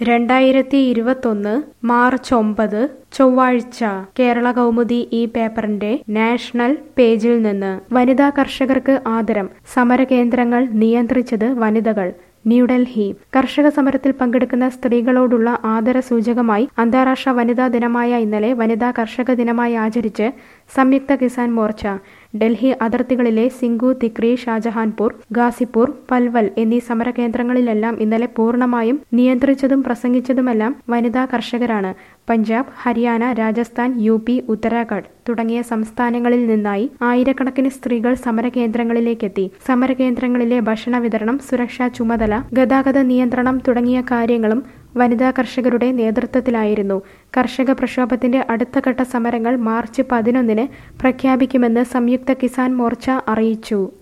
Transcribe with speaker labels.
Speaker 1: രണ്ടായിരത്തി ഇരുപത്തൊന്ന് മാർച്ച് ഒമ്പത് ചൊവ്വാഴ്ച കേരള കൗമുദി ഈ പേപ്പറിന്റെ നാഷണൽ പേജിൽ നിന്ന് വനിതാ കർഷകർക്ക് ആദരം സമരകേന്ദ്രങ്ങൾ നിയന്ത്രിച്ചത് വനിതകൾ ന്യൂഡൽഹി കർഷക സമരത്തിൽ പങ്കെടുക്കുന്ന സ്ത്രീകളോടുള്ള ആദര സൂചകമായി അന്താരാഷ്ട്ര വനിതാ ദിനമായ ഇന്നലെ വനിതാ കർഷക ദിനമായി ആചരിച്ച് സംയുക്ത കിസാൻ മോർച്ച ഡൽഹി അതിർത്തികളിലെ സിംഗു തിക്രി ഷാജഹാൻപൂർ ഗാസിപൂർ പൽവൽ എന്നീ സമരകേന്ദ്രങ്ങളിലെല്ലാം ഇന്നലെ പൂർണ്ണമായും നിയന്ത്രിച്ചതും പ്രസംഗിച്ചതുമെല്ലാം വനിതാ കർഷകരാണ് പഞ്ചാബ് ഹരിയാന രാജസ്ഥാൻ യു പി ഉത്തരാഖണ്ഡ് തുടങ്ങിയ സംസ്ഥാനങ്ങളിൽ നിന്നായി ആയിരക്കണക്കിന് സ്ത്രീകൾ സമരകേന്ദ്രങ്ങളിലേക്കെത്തി സമരകേന്ദ്രങ്ങളിലെ ഭക്ഷണ വിതരണം സുരക്ഷാ ചുമതല ഗതാഗത നിയന്ത്രണം തുടങ്ങിയ കാര്യങ്ങളും വനിതാ കർഷകരുടെ നേതൃത്വത്തിലായിരുന്നു കർഷക പ്രക്ഷോഭത്തിന്റെ അടുത്ത ഘട്ട സമരങ്ങൾ മാർച്ച് പതിനൊന്നിന് പ്രഖ്യാപിക്കുമെന്ന് സംയുക്ത കിസാൻ മോർച്ച അറിയിച്ചു